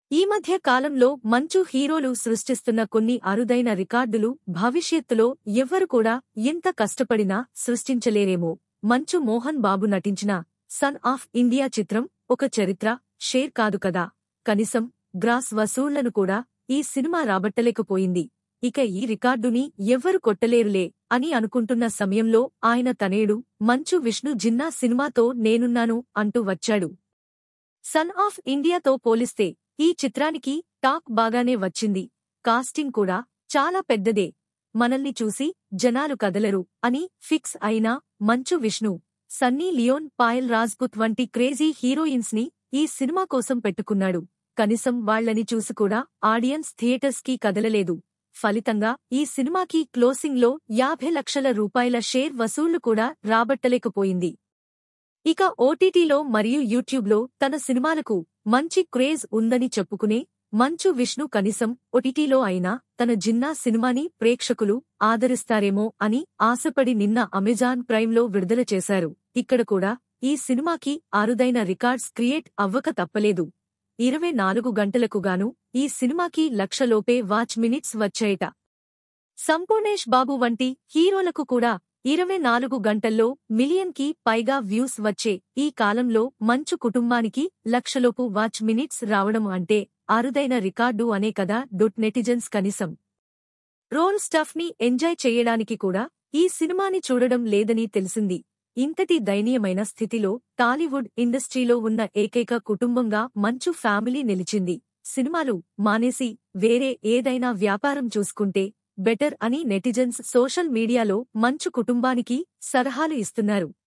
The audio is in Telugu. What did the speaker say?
ఈ మధ్య కాలంలో మంచు హీరోలు సృష్టిస్తున్న కొన్ని అరుదైన రికార్డులు భవిష్యత్తులో ఎవ్వరు కూడా ఎంత కష్టపడినా సృష్టించలేరేమో మంచు మోహన్ బాబు నటించిన సన్ ఆఫ్ ఇండియా చిత్రం ఒక చరిత్ర షేర్ కాదు కదా కనీసం గ్రాస్ వసూళ్లను కూడా ఈ సినిమా రాబట్టలేకపోయింది ఇక ఈ రికార్డుని ఎవ్వరు కొట్టలేరులే అని అనుకుంటున్న సమయంలో ఆయన తనేడు మంచు విష్ణు జిన్నా సినిమాతో నేనున్నాను అంటూ వచ్చాడు సన్ ఆఫ్ ఇండియాతో పోలిస్తే ఈ చిత్రానికి టాక్ బాగానే వచ్చింది కాస్టింగ్ కూడా చాలా పెద్దదే మనల్ని చూసి జనాలు కదలరు అని ఫిక్స్ అయిన మంచు విష్ణు సన్నీ లియోన్ పాయల్ రాజ్పుత్ వంటి క్రేజీ హీరోయిన్స్ ని ఈ సినిమా కోసం పెట్టుకున్నాడు కనీసం వాళ్లని చూసి కూడా ఆడియన్స్ థియేటర్స్ కి కదలలేదు ఫలితంగా ఈ సినిమాకి క్లోసింగ్లో యాభై లక్షల రూపాయల షేర్ వసూళ్లు కూడా రాబట్టలేకపోయింది ఇక ఓటీటీలో మరియు యూట్యూబ్లో తన సినిమాలకు మంచి క్రేజ్ ఉందని చెప్పుకునే మంచు విష్ణు కనీసం ఓటీటీలో అయినా తన జిన్నా సినిమాని ప్రేక్షకులు ఆదరిస్తారేమో అని ఆశపడి నిన్న అమెజాన్ ప్రైమ్లో విడుదల చేశారు ఇక్కడ కూడా ఈ సినిమాకి అరుదైన రికార్డ్స్ క్రియేట్ అవ్వక తప్పలేదు ఇరవై నాలుగు గంటలకుగాను ఈ సినిమాకి లక్షలోపే వాచ్ మినిట్స్ వచ్చాయట సంపూర్ణేష్ బాబు వంటి హీరోలకు కూడా ఇరవై నాలుగు గంటల్లో మిలియన్కి పైగా వ్యూస్ వచ్చే ఈ కాలంలో మంచు కుటుంబానికి లక్షలోపు వాచ్ మినిట్స్ రావడం అంటే అరుదైన రికార్డు అనే కదా డొట్ నెటిజన్స్ కనీసం రోల్ స్టఫ్ని ఎంజాయ్ చేయడానికి కూడా ఈ సినిమాని చూడడం లేదని తెలిసింది ఇంతటి దయనీయమైన స్థితిలో టాలీవుడ్ ఇండస్ట్రీలో ఉన్న ఏకైక కుటుంబంగా మంచు ఫ్యామిలీ నిలిచింది సినిమాలు మానేసి వేరే ఏదైనా వ్యాపారం చూసుకుంటే బెటర్ అని నెటిజన్స్ సోషల్ మీడియాలో మంచు కుటుంబానికి సలహాలు ఇస్తున్నారు